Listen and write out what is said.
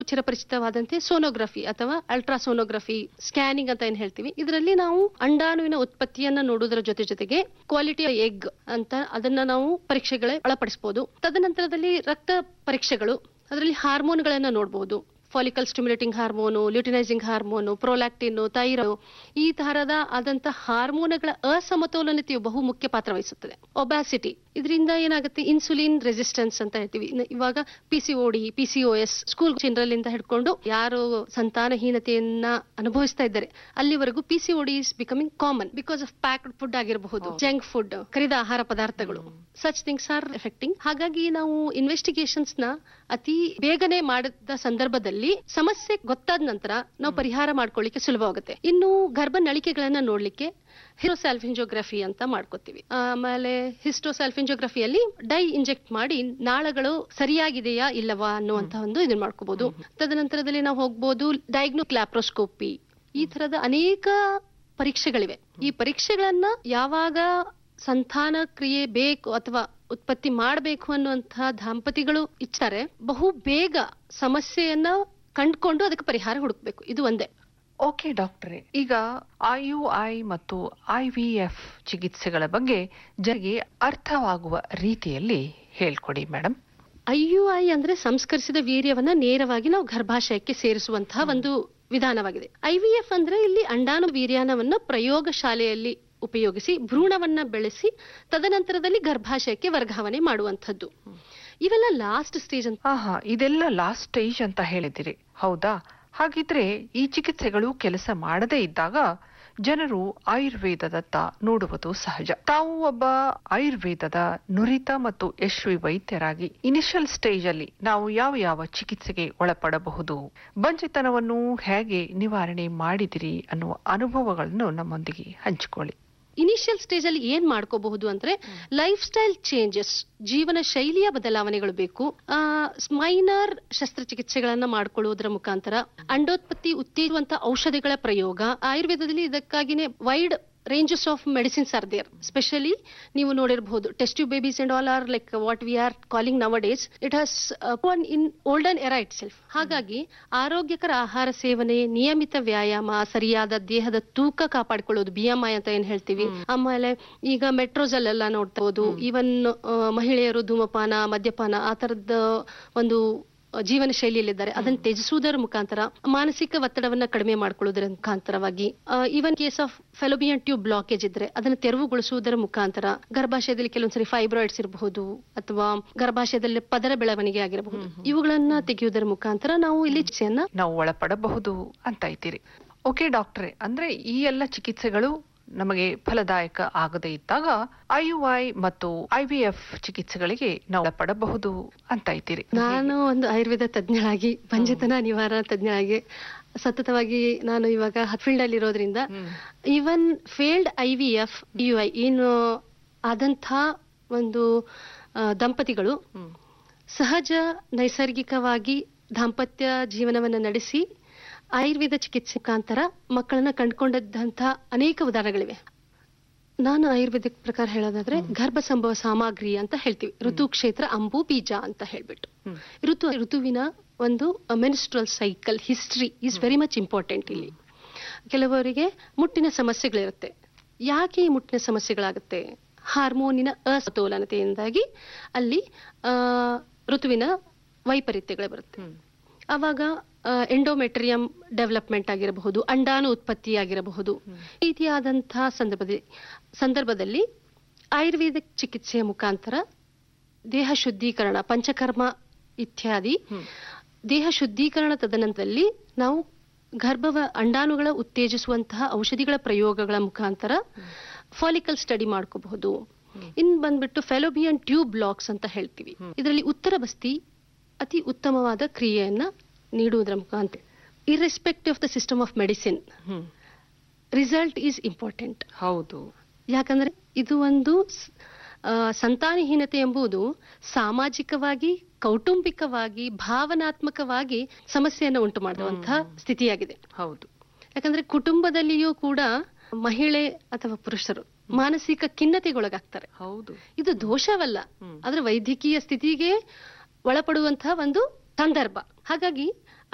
ಚಿರಪರಿಚಿತವಾದಂತೆ sonography ಅಥವಾ ultrasonography scanning ಅಂತ ಏನ್ ಹೇಳ್ತೀವಿ ಇದರಲ್ಲಿ ನಾವು ಅಂಡಾಣುವಿನ ಉತ್ಪತ್ತಿಯನ್ನ ನೋಡುವುದರ ಜೊತೆ ಜೊತೆಗೆ ಕ್ವಾಲಿಟಿ ಎಗ್ ಅಂತ ಅದನ್ನ ನಾವು ಪರೀಕ್ಷೆಗಳೇ ಒಳಪಡಿಸಬಹುದು ತದನಂತರದಲ್ಲಿ ರಕ್ತ ಪರೀಕ್ಷೆಗಳು ಅದರಲ್ಲಿ ಹಾರ್ಮೋನ್ಗಳನ್ನ ನೋಡಬಹುದು follicle stimulating hormone luteinizing hormone prolactin thyro ಈ ತರಹದ ಆದಂತ ಹಾರ್ಮೋನ್ಗಳ ಅಸಮತೋಲನತೆಯು ಬಹು ಮುಖ್ಯ ಪಾತ್ರ ವಹಿಸುತ್ತದೆ ಒಬ್ಯಾಸಿಟಿ ಇದರಿಂದ ಏನಾಗುತ್ತೆ ಇನ್ಸುಲಿನ್ ರೆಸಿಸ್ಟೆನ್ಸ್ ಅಂತ ಹೇಳ್ತೀವಿ ಇನ್ನು ಇವಾಗ P C OD P C O S school children ಹಿಡ್ಕೊಂಡು ಯಾರು ಸಂತಾನಹೀನತೆಯನ್ನ ಅನುಭವಿಸ್ತಾ ಇದ್ದಾರೆ ಅಲ್ಲಿವರೆಗೂ P C OD is becoming common because of packed food ಆಗಿರಬಹುದು ಜಂಕ್ ಫುಡ್ ಕರಿದ ಆಹಾರ ಪದಾರ್ಥಗಳು ಸಚ್ ಥಿಂಗ್ಸ್ ಆರ್ ಎಫೆಕ್ಟಿಂಗ್ ಹಾಗಾಗಿ ನಾವು ಇನ್ವೆಸ್ಟಿಗೇಷನ್ಸ್ ನ ಅತಿ ಬೇಗನೆ ಮಾಡಿದ ಸಂದರ್ಭದಲ್ಲಿ ಸಮಸ್ಯೆ ಗೊತ್ತಾದ ನಂತರ ನಾವು ಪರಿಹಾರ ಮಾಡ್ಕೊಳ್ಳಿಕ್ಕೆ ಸುಲಭವಾಗುತ್ತೆ ಇನ್ನು ಗರ್ಭ ನಳಿಕೆಗಳನ್ನ ನೋಡ್ಲಿಕ್ಕೆ ಹಿರೋಸ್ಯಾಲ್ಫಿಂಜೋಗ್ರಫಿ ಅಂತ ಮಾಡ್ಕೋತೀವಿ ಆಮೇಲೆ ಹಿಸ್ಟೋಸ್ಯಾಲ್ಫಿಂಜೋಗ್ರಫಿಯಲ್ಲಿ ಡೈ ಇಂಜೆಕ್ಟ್ ಮಾಡಿ ನಾಳಗಳು ಸರಿಯಾಗಿದೆಯಾ ಇಲ್ಲವಾ ಅನ್ನುವಂತ ಒಂದು ಇದನ್ನ ಮಾಡ್ಕೋಬಹುದು ತದನಂತರದಲ್ಲಿ ನಾವು ಹೋಗ್ಬೋದು ಡಯಾಗ್ನೋ ಕ್ಲಾಪ್ರೋಸ್ಕೋಪಿ ಈ ತರದ ಅನೇಕ ಪರೀಕ್ಷೆಗಳಿವೆ ಈ ಪರೀಕ್ಷೆಗಳನ್ನ ಯಾವಾಗ ಸಂತಾನ ಕ್ರಿಯೆ ಬೇಕು ಅಥವಾ ಉತ್ಪತ್ತಿ ಮಾಡಬೇಕು ಅನ್ನುವಂತಹ ದಂಪತಿಗಳು ಇಚ್ಛಾರೆ ಬಹು ಬೇಗ ಸಮಸ್ಯೆಯನ್ನ ಕಂಡ್ಕೊಂಡು ಅದಕ್ಕೆ ಪರಿಹಾರ ಹುಡುಕ್ಬೇಕು ಇದು ಒಂದೇ ಓಕೆ ಡಾಕ್ಟ್ರೆ ಈಗ ಐಯುಐ ಮತ್ತು ಐವಿಎಫ್ ಚಿಕಿತ್ಸೆಗಳ ಬಗ್ಗೆ ಜನರಿಗೆ ಅರ್ಥವಾಗುವ ರೀತಿಯಲ್ಲಿ ಹೇಳ್ಕೊಡಿ ಮೇಡಮ್ ಐ ಯು ಐ ಅಂದ್ರೆ ಸಂಸ್ಕರಿಸಿದ ವೀರ್ಯವನ್ನ ನೇರವಾಗಿ ನಾವು ಗರ್ಭಾಶಯಕ್ಕೆ ಸೇರಿಸುವಂತಹ ಒಂದು ವಿಧಾನವಾಗಿದೆ ಐ ವಿ ಎಫ್ ಅಂದ್ರೆ ಇಲ್ಲಿ ಅಂಡಾಣು ವೀರ್ಯಾಣವನ್ನ ಪ್ರಯೋಗಶಾಲೆಯಲ್ಲಿ ಉಪಯೋಗಿಸಿ ಭ್ರೂಣವನ್ನ ಬೆಳೆಸಿ ತದನಂತರದಲ್ಲಿ ಗರ್ಭಾಶಯಕ್ಕೆ ವರ್ಗಾವಣೆ ಮಾಡುವಂಥದ್ದು ಇವೆಲ್ಲ ಲಾಸ್ಟ್ ಸ್ಟೇಜ್ ಅಂತ ಆಹಾ ಇದೆಲ್ಲ ಲಾಸ್ಟ್ ಸ್ಟೇಜ್ ಅಂತ ಹೇಳಿದಿರಿ ಹೌದಾ ಹಾಗಿದ್ರೆ ಈ ಚಿಕಿತ್ಸೆಗಳು ಕೆಲಸ ಮಾಡದೇ ಇದ್ದಾಗ ಜನರು ಆಯುರ್ವೇದದತ್ತ ನೋಡುವುದು ಸಹಜ ತಾವು ಒಬ್ಬ ಆಯುರ್ವೇದದ ನುರಿತ ಮತ್ತು ಯಶಸ್ವಿ ವೈದ್ಯರಾಗಿ ಇನಿಷಿಯಲ್ ಸ್ಟೇಜ್ ಅಲ್ಲಿ ನಾವು ಯಾವ ಯಾವ ಚಿಕಿತ್ಸೆಗೆ ಒಳಪಡಬಹುದು ಬಂಜೆತನವನ್ನು ಹೇಗೆ ನಿವಾರಣೆ ಮಾಡಿದಿರಿ ಅನ್ನುವ ಅನುಭವಗಳನ್ನು ನಮ್ಮೊಂದಿಗೆ ಹಂಚಿಕೊಳ್ಳಿ ಇನಿಷಿಯಲ್ ಸ್ಟೇಜ್ ಅಲ್ಲಿ ಏನ್ ಮಾಡ್ಕೋಬಹುದು ಅಂದ್ರೆ ಲೈಫ್ ಸ್ಟೈಲ್ ಚೇಂಜಸ್ ಜೀವನ ಶೈಲಿಯ ಬದಲಾವಣೆಗಳು ಬೇಕು ಮೈನರ್ ಶಸ್ತ್ರಚಿಕಿತ್ಸೆಗಳನ್ನ ಮಾಡ್ಕೊಳ್ಳುವುದರ ಮುಖಾಂತರ ಅಂಡೋತ್ಪತ್ತಿ ಉತ್ತೇಜುವಂತ ಔಷಧಿಗಳ ಪ್ರಯೋಗ ಆಯುರ್ವೇದದಲ್ಲಿ ಇದಕ್ಕಾಗಿನೇ wide ranges of medicines are there specially ನೀವು ನೋಡಿರಬಹುದು test babies and all are like what we are calling nowadays it has one in olden era itself ಹಾಗಾಗಿ ಆರೋಗ್ಯಕರ ಆಹಾರ ಸೇವನೆ ನಿಯಮಿತ ವ್ಯಾಯಾಮ ಸರಿಯಾದ ದೇಹದ ತೂಕ ಕಾಪಾಡಿಕೊಳ್ಳೋದು ಬಿ ಎಂ ಐ ಅಂತ ಏನ್ ಹೇಳ್ತೀವಿ ಆಮೇಲೆ ಈಗ ಮೆಟ್ರೋಸಲ್ ಎಲ್ಲ ನೋಡ್ಬೋದು ಈವನ್ ಮಹಿಳೆಯರು ಧೂಮಪಾನ ಮದ್ಯಪಾನ ಆ ತರದ ಒಂದು ಜೀವನ ಶೈಲಿಯಲ್ಲಿದ್ದಾರೆ ಅದನ್ನು ತ್ಯಜಿಸುವುದರ ಮುಖಾಂತರ ಮಾನಸಿಕ ಒತ್ತಡವನ್ನ ಕಡಿಮೆ ಮಾಡ್ಕೊಳ್ಳೋದರ ಮುಖಾಂತರವಾಗಿ even case of fallopian tube blockage ಇದ್ರೆ ಅದನ್ನು ತೆರವುಗೊಳಿಸುವುದರ ಮುಖಾಂತರ ಗರ್ಭಾಶಯದಲ್ಲಿ ಕೆಲವೊಂದ್ಸರಿ ಫೈಬ್ರಾಯ್ಡ್ಸ್ ಇರಬಹುದು ಅಥವಾ ಗರ್ಭಾಶಯದಲ್ಲಿ ಪದರ ಬೆಳವಣಿಗೆ ಆಗಿರಬಹುದು ಇವುಗಳನ್ನ ತೆಗೆಯುವುದರ ಮುಖಾಂತರ ನಾವು ಇಲ್ಲಿ ಚಿಕಿತ್ಸೆಯನ್ನ ನಾವು ಒಳಪಡಬಹುದು ಅಂತ ಇದ್ದೀರಿ ಓಕೆ ಡಾಕ್ಟ್ರೆ ಅಂದ್ರೆ ಈ ಎಲ್ಲ ಚಿಕಿತ್ಸೆಗಳು ನಮಗೆ ಫಲದಾಯಕ ಆಗದೇ ಇದ್ದಾಗ ಐಯುಐ ಮತ್ತು ಐವಿಎಫ್ ಚಿಕಿತ್ಸೆಗಳಿಗೆ ನಾವು ಒಳಪಡಬಹುದು ಅಂತ ಇದ್ದೀರಿ ನಾನು ಒಂದು ಆಯುರ್ವೇದ ತಜ್ಞಳಾಗಿ ಬಂಜತನ ನಿವಾರಣಾ ತಜ್ಞಳಾಗಿ ಸತತವಾಗಿ ನಾನು ಇವಾಗ ಫೀಲ್ಡ್ ಅಲ್ಲಿ ಇರೋದ್ರಿಂದ even failed I V F U I ಏನು ಆದಂಥ ಒಂದು ಆ, ದಂಪತಿಗಳು ಸಹಜ ನೈಸರ್ಗಿಕವಾಗಿ ದಾಂಪತ್ಯ ಜೀವನವನ್ನು ನಡೆಸಿ ಆಯುರ್ವೇದ ಚಿಕಿತ್ಸೆ ಮುಖಾಂತರ ಮಕ್ಕಳನ್ನ ಕಂಡುಕೊಂಡಂತಹ ಅನೇಕ ಉದಾಹರಣೆಗಳಿವೆ ನಾನು ಆಯುರ್ವೇದಿಕ್ ಪ್ರಕಾರ ಹೇಳೋದಾದ್ರೆ ಗರ್ಭ ಸಂಭವ ಸಾಮಗ್ರಿ ಅಂತ ಹೇಳ್ತೀವಿ ಋತು ಕ್ಷೇತ್ರ ಅಂಬು ಬೀಜ ಅಂತ ಹೇಳ್ಬಿಟ್ಟು ಋತು ಋತುವಿನ ಒಂದು menstrual cycle history is very much important ಇಲ್ಲಿ ಕೆಲವರಿಗೆ ಮುಟ್ಟಿನ ಸಮಸ್ಯೆಗಳಿರುತ್ತೆ ಯಾಕೆ ಈ ಮುಟ್ಟಿನ ಸಮಸ್ಯೆಗಳಾಗುತ್ತೆ ಹಾರ್ಮೋನಿನ ಅಸಮತೋಲನತೆಯಿಂದಾಗಿ ಅಲ್ಲಿ ಆ, ಋತುವಿನ ವೈಪರೀತ್ಯಗಳು ಬರುತ್ತೆ ಅವಾಗ ಎಂಡೋಮೆಟ್ರಿಯಂ ಡೆವಲಪ್ಮೆಂಟ್ ಆಗಿರಬಹುದು ಅಂಡಾಣು ಉತ್ಪತ್ತಿ ಆಗಿರಬಹುದು ಈ ರೀತಿಯಾದಂತಹ ಸಂದರ್ಭದಲ್ಲಿ ಸಂದರ್ಭದಲ್ಲಿ ಆಯುರ್ವೇದಿಕ್ ಚಿಕಿತ್ಸೆಯ ಮುಖಾಂತರ ದೇಹ ಶುದ್ಧೀಕರಣ ಪಂಚಕರ್ಮ ಇತ್ಯಾದಿ ದೇಹ ಶುದ್ಧೀಕರಣ ತದನಂತರದಲ್ಲಿ ನಾವು ಗರ್ಭವ ಅಂಡಾಣುಗಳ ಉತ್ತೇಜಿಸುವಂತಹ ಔಷಧಿಗಳ ಪ್ರಯೋಗಗಳ ಮುಖಾಂತರ ಫಾಲಿಕಲ್ ಸ್ಟಡಿ ಮಾಡ್ಕೋಬಹುದು ಇನ್ ಬಂದ್ಬಿಟ್ಟು ಫೆಲೋಬಿಯನ್ ಟ್ಯೂಬ್ ಬ್ಲಾಕ್ಸ್ ಅಂತ ಹೇಳ್ತೀವಿ ಇದರಲ್ಲಿ ಉತ್ತರ ಬಸ್ತಿ ಅತಿ ಉತ್ತಮವಾದ ಕ್ರಿಯೆಯನ್ನ ನೀಡುವುದರ ಮುಖಾಂತರ irrespective of the system of medicine result is important ಹೌದು ಯಾಕಂದ್ರೆ ಇದು ಒಂದು ಸ್- ಆ, ಸಂತಾನಹೀನತೆ ಎಂಬುದು ಸಾಮಾಜಿಕವಾಗಿ ಕೌಟುಂಬಿಕವಾಗಿ ಭಾವನಾತ್ಮಕವಾಗಿ ಸಮಸ್ಯೆಯನ್ನು ಉಂಟು ಮಾಡುವಂತಹ ಸ್ಥಿತಿಯಾಗಿದೆ ಹೌದು ಯಾಕಂದ್ರೆ ಕುಟುಂಬದಲ್ಲಿಯೂ ಕೂಡ ಮಹಿಳೆ ಅಥವಾ ಪುರುಷರು ಮಾನಸಿಕ ಖಿನ್ನತೆಗೊಳಗಾಗ್ತಾರೆ ಹೌದು ಇದು ದೋಷವಲ್ಲ ಆದ್ರೆ ವೈದ್ಯಕೀಯ ಸ್ಥಿತಿಗೆ ಒಳಪಡುವಂತಹ ಒಂದು ಸಂದರ್ಭ ಹಾಗಾಗಿ